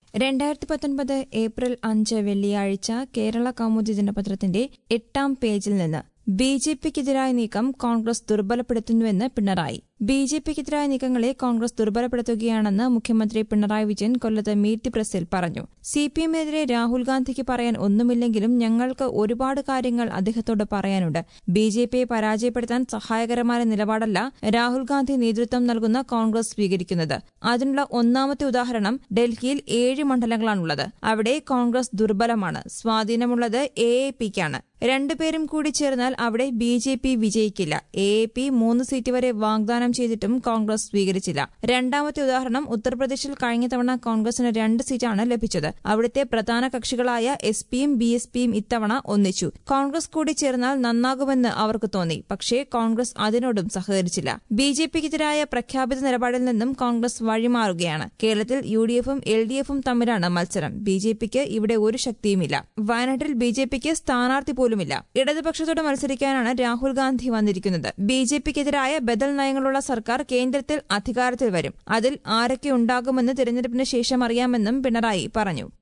രണ്ടായിരത്തി പത്തൊൻപത് ഏപ്രിൽ അഞ്ച് വെള്ളിയാഴ്ച കേരള കൗമുദി ദിനപത്രത്തിന്റെ എട്ടാം പേജിൽ നിന്ന് ബി ജെ പിക്കെതിരായ നീക്കം കോൺഗ്രസ് ദുർബലപ്പെടുത്തുന്നുവെന്ന് പിണറായി ബി ജെ പിക്കെതിരായ നീക്കങ്ങളെ കോൺഗ്രസ് ദുർബലപ്പെടുത്തുകയാണെന്ന് മുഖ്യമന്ത്രി പിണറായി വിജയൻ കൊല്ലത്ത് മീറ്റ് പ്രസിൽ പറഞ്ഞു സി പി എമ്മിനെതിരെ രാഹുൽ ഗാന്ധിക്ക് പറയാൻ ഒന്നുമില്ലെങ്കിലും ഞങ്ങൾക്ക് ഒരുപാട് കാര്യങ്ങൾ അദ്ദേഹത്തോട് പറയാനുണ്ട് ബി ജെ പിയെ പരാജയപ്പെടുത്താൻ സഹായകരമായ നിലപാടല്ല രാഹുൽ ഗാന്ധി നേതൃത്വം നൽകുന്ന കോൺഗ്രസ് സ്വീകരിക്കുന്നത് അതിനുള്ള ഒന്നാമത്തെ ഉദാഹരണം ഡൽഹിയിൽ ഏഴ് മണ്ഡലങ്ങളാണുള്ളത് അവിടെ കോൺഗ്രസ് ദുർബലമാണ് സ്വാധീനമുള്ളത് എ എ പിക്കാണ് രണ്ടുപേരും കൂടി ചേർന്നാൽ അവിടെ ബി ജെ പി വിജയിക്കില്ല എ എ പി മൂന്ന് സീറ്റ് വരെ വാഗ്ദാനം ചെയ്തിട്ടും കോൺഗ്രസ് സ്വീകരിച്ചില്ല രണ്ടാമത്തെ ഉദാഹരണം ഉത്തർപ്രദേശിൽ കഴിഞ്ഞ തവണ കോൺഗ്രസിന് രണ്ട് സീറ്റാണ് ലഭിച്ചത് അവിടുത്തെ പ്രധാന കക്ഷികളായ എസ് പിയും ബി എസ് പിയും ഇത്തവണ ഒന്നിച്ചു കോൺഗ്രസ് കൂടി ചേർന്നാൽ നന്നാകുമെന്ന് അവർക്ക് തോന്നി പക്ഷേ കോൺഗ്രസ് അതിനോടും സഹകരിച്ചില്ല ബി ജെ പിക്കെതിരായ പ്രഖ്യാപിത നിലപാടിൽ നിന്നും കോൺഗ്രസ് വഴിമാറുകയാണ് കേരളത്തിൽ യു ഡി എഫും എൽ ഡി എഫും തമ്മിലാണ് മത്സരം ബി ജെ പിക്ക് ഇവിടെ ഒരു ശക്തിയുമില്ല വയനാട്ടിൽ ബി ജെ പിക്ക് സ്ഥാനാർത്ഥി പോലുമില്ല ഇടതുപക്ഷത്തോട് മത്സരിക്കാനാണ് രാഹുൽ ഗാന്ധി വന്നിരിക്കുന്നത് ബി ജെ പിക്കെതിരായ ബദൽ നയങ്ങളുള്ള സർക്കാർ കേന്ദ്രത്തിൽ അധികാരത്തിൽ വരും അതിൽ ആരൊക്കെ ഉണ്ടാകുമെന്ന് തിരഞ്ഞെടുപ്പിന് ശേഷം അറിയാമെന്നും പിണറായി പറഞ്ഞു